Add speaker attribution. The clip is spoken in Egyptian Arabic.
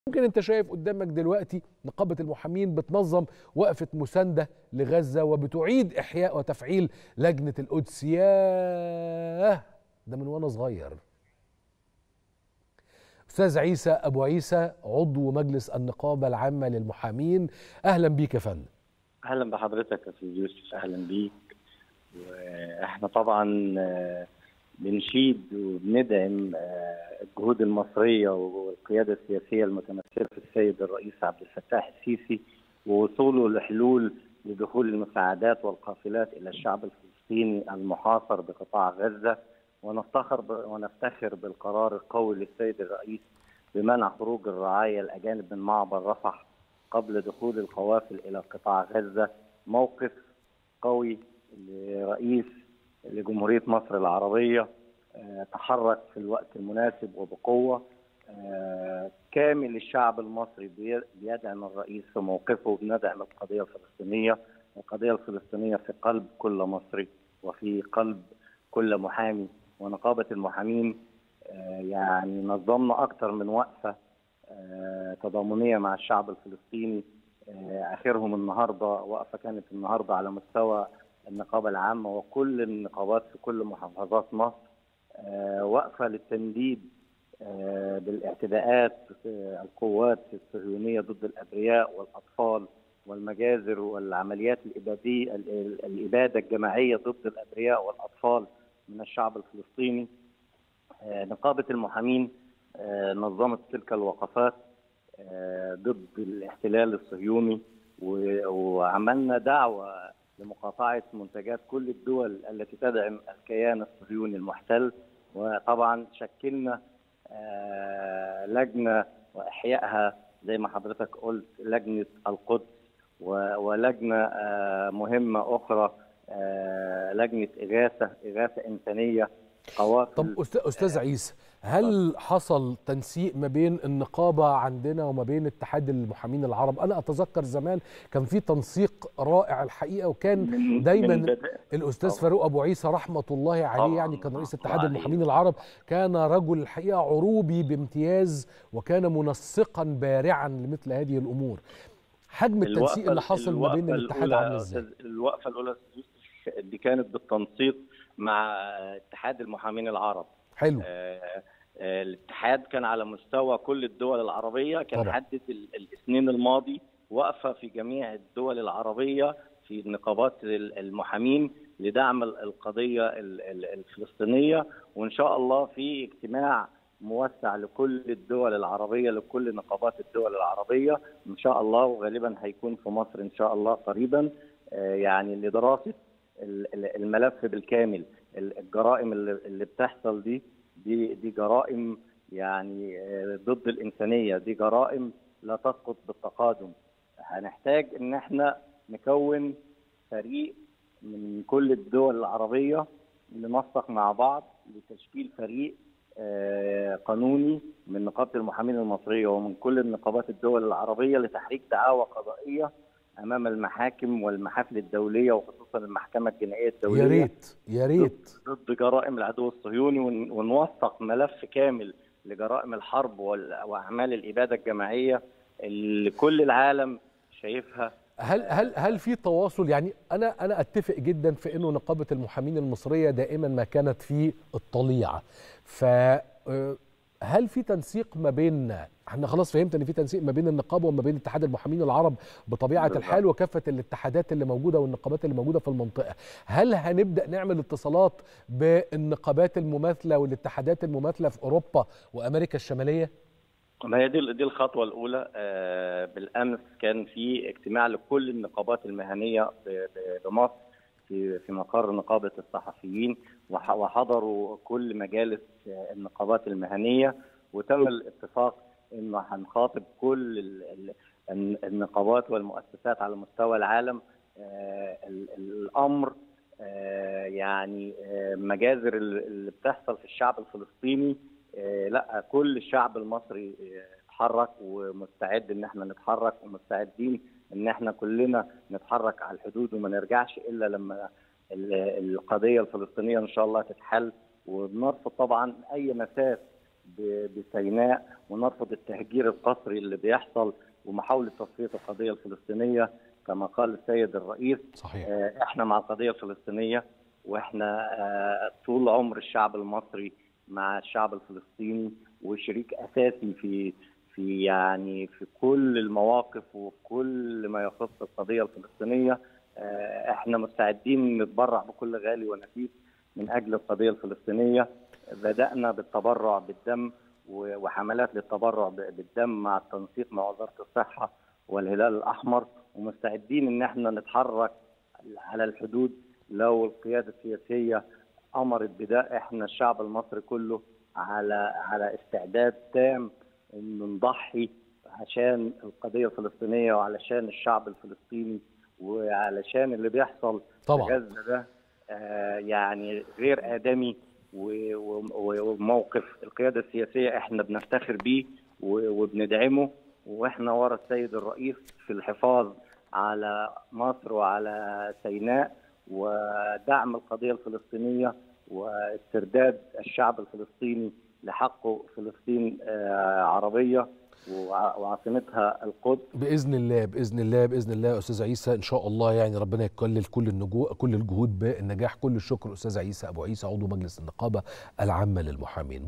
Speaker 1: ممكن انت شايف قدامك دلوقتي نقابه المحامين بتنظم وقفه مسانده لغزه وبتعيد احياء وتفعيل لجنه القدس ياه ده من وانا صغير استاذ عيسى ابو عيسى عضو مجلس النقابه العامه للمحامين اهلا بيك يا فندم
Speaker 2: اهلا بحضرتك يا استاذ يوسف اهلا بيك واحنا طبعا آه، بنشيد وبندعم آه، الجهود المصريه والقياده السياسيه المتمثله في السيد الرئيس عبد الفتاح السيسي ووصوله لحلول لدخول المساعدات والقافلات الى الشعب الفلسطيني المحاصر بقطاع غزه ونفتخر ب... ونفتخر بالقرار القوي للسيد الرئيس بمنع خروج الرعايا الاجانب من معبر رفح قبل دخول القوافل الى قطاع غزه موقف قوي لرئيس لجمهوريه مصر العربيه آه، تحرك في الوقت المناسب وبقوه آه، كامل الشعب المصري بي- بيدعم الرئيس في موقفه بندعم القضيه الفلسطينيه القضيه الفلسطينيه في قلب كل مصري وفي قلب كل محامي ونقابه المحامين آه، يعني نظمنا اكثر من وقفه آه، تضامنيه مع الشعب الفلسطيني آه، اخرهم النهارده وقفه كانت النهارده على مستوى النقابه العامه وكل النقابات في كل محافظات مصر آه، وقفه للتنديد آه، بالاعتداءات آه، القوات الصهيونيه ضد الابرياء والاطفال والمجازر والعمليات الاباديه ال- ال- الاباده الجماعيه ضد الابرياء والاطفال من الشعب الفلسطيني آه، نقابه المحامين آه، نظمت تلك الوقفات آه، ضد الاحتلال الصهيوني و- وعملنا دعوه لمقاطعه منتجات كل الدول التي تدعم الكيان الصهيوني المحتل وطبعا شكلنا آه، لجنه واحيائها زي ما حضرتك قلت لجنه القدس و- ولجنه آه، مهمه اخرى آه، لجنه اغاثه اغاثه انسانيه قوافل
Speaker 1: طب أست- استاذ عيسى هل حصل تنسيق ما بين النقابه عندنا وما بين اتحاد المحامين العرب انا اتذكر زمان كان في تنسيق رائع الحقيقه وكان
Speaker 2: من-
Speaker 1: دايما
Speaker 2: من بدء-
Speaker 1: الاستاذ
Speaker 2: طبعا.
Speaker 1: فاروق ابو عيسى رحمه الله عليه
Speaker 2: طبعا.
Speaker 1: يعني كان رئيس
Speaker 2: رحمة
Speaker 1: اتحاد
Speaker 2: الله
Speaker 1: المحامين
Speaker 2: عليه.
Speaker 1: العرب كان رجل الحقيقه عروبي بامتياز وكان منسقا بارعا لمثل هذه الامور حجم التنسيق اللي حصل ما بين
Speaker 2: الوقفة
Speaker 1: الاتحاد
Speaker 2: الأولى
Speaker 1: عامل ازاي
Speaker 2: أستاذ- الوقفه الاولى أستاذ يوسف دي كانت بالتنسيق مع اتحاد المحامين العرب
Speaker 1: حلو
Speaker 2: آه، آه، الاتحاد كان على مستوى كل الدول العربيه كان
Speaker 1: طبعا.
Speaker 2: حدد ال- الاثنين الماضي وقفه في جميع الدول العربيه في نقابات ال- المحامين لدعم ال- القضيه ال- ال- الفلسطينيه وان شاء الله في اجتماع موسع لكل الدول العربيه لكل نقابات الدول العربيه ان شاء الله وغالبا هيكون في مصر ان شاء الله قريبا آه، يعني لدراسه ال- ال- الملف بالكامل ال- الجرائم اللي اللي بتحصل دي دي دي جرائم يعني آه، ضد الانسانيه دي جرائم لا تسقط بالتقادم هنحتاج ان احنا نكون فريق من كل الدول العربيه ننسق مع بعض لتشكيل فريق آه، قانوني من نقابه المحامين المصريه ومن كل النقابات الدول العربيه لتحريك دعاوى قضائيه امام المحاكم والمحافل الدوليه وخصوصا المحكمه الجنائيه الدوليه
Speaker 1: يا ريت يا ريت
Speaker 2: ضد جرائم العدو الصهيوني ون- ونوثق ملف كامل لجرائم الحرب وال- واعمال الاباده الجماعيه اللي كل العالم شايفها
Speaker 1: هل هل هل في تواصل يعني انا انا اتفق جدا في انه نقابه المحامين المصريه دائما ما كانت في الطليعه ف آه، هل في تنسيق ما بين احنا خلاص فهمت ان في تنسيق ما بين النقابه وما بين اتحاد المحامين العرب بطبيعه
Speaker 2: بالظبط.
Speaker 1: الحال وكافه الاتحادات اللي موجوده والنقابات اللي موجوده في المنطقه هل هنبدا نعمل اتصالات بالنقابات المماثله والاتحادات المماثله في اوروبا وامريكا الشماليه
Speaker 2: ما هي دي دي الخطوه الاولى آه، بالامس كان في اجتماع لكل النقابات المهنيه ب- ب- بمصر في في مقر نقابه الصحفيين وح- وحضروا كل مجالس آه، النقابات المهنيه وتم الاتفاق انه هنخاطب كل ال- ال- الن- النقابات والمؤسسات على مستوى العالم آه، ال- الامر آه، يعني آه، مجازر ال- اللي بتحصل في الشعب الفلسطيني آه، لا كل الشعب المصري آه، اتحرك ومستعد ان احنا نتحرك ومستعدين ان احنا كلنا نتحرك على الحدود وما نرجعش الا لما ال- القضيه الفلسطينيه ان شاء الله تتحل وبنرفض طبعا اي مساس بسيناء ونرفض التهجير القسري اللي بيحصل ومحاوله تصفيه القضيه الفلسطينيه كما قال السيد الرئيس
Speaker 1: صحيح
Speaker 2: احنا مع القضيه الفلسطينيه واحنا طول عمر الشعب المصري مع الشعب الفلسطيني وشريك اساسي في في يعني في كل المواقف وكل ما يخص القضيه الفلسطينيه احنا مستعدين نتبرع بكل غالي ونفيس من اجل القضيه الفلسطينيه بدانا بالتبرع بالدم وحملات للتبرع بالدم مع التنسيق مع وزاره الصحه والهلال الاحمر ومستعدين ان احنا نتحرك على الحدود لو القياده السياسيه امرت بده احنا الشعب المصري كله على على استعداد تام انه نضحي عشان القضيه الفلسطينيه وعلشان الشعب الفلسطيني وعلشان اللي بيحصل
Speaker 1: طبعا
Speaker 2: في غزه ده آه يعني غير ادمي وموقف القياده السياسيه احنا بنفتخر بيه وبندعمه واحنا ورا السيد الرئيس في الحفاظ على مصر وعلى سيناء ودعم القضيه الفلسطينيه واسترداد الشعب الفلسطيني لحقه فلسطين عربيه وعاصمتها القدس
Speaker 1: باذن الله باذن الله باذن الله استاذ عيسى ان شاء الله يعني ربنا يكلل كل النجو كل الجهود بالنجاح كل الشكر استاذ عيسى ابو عيسى عضو مجلس النقابه العامه للمحامين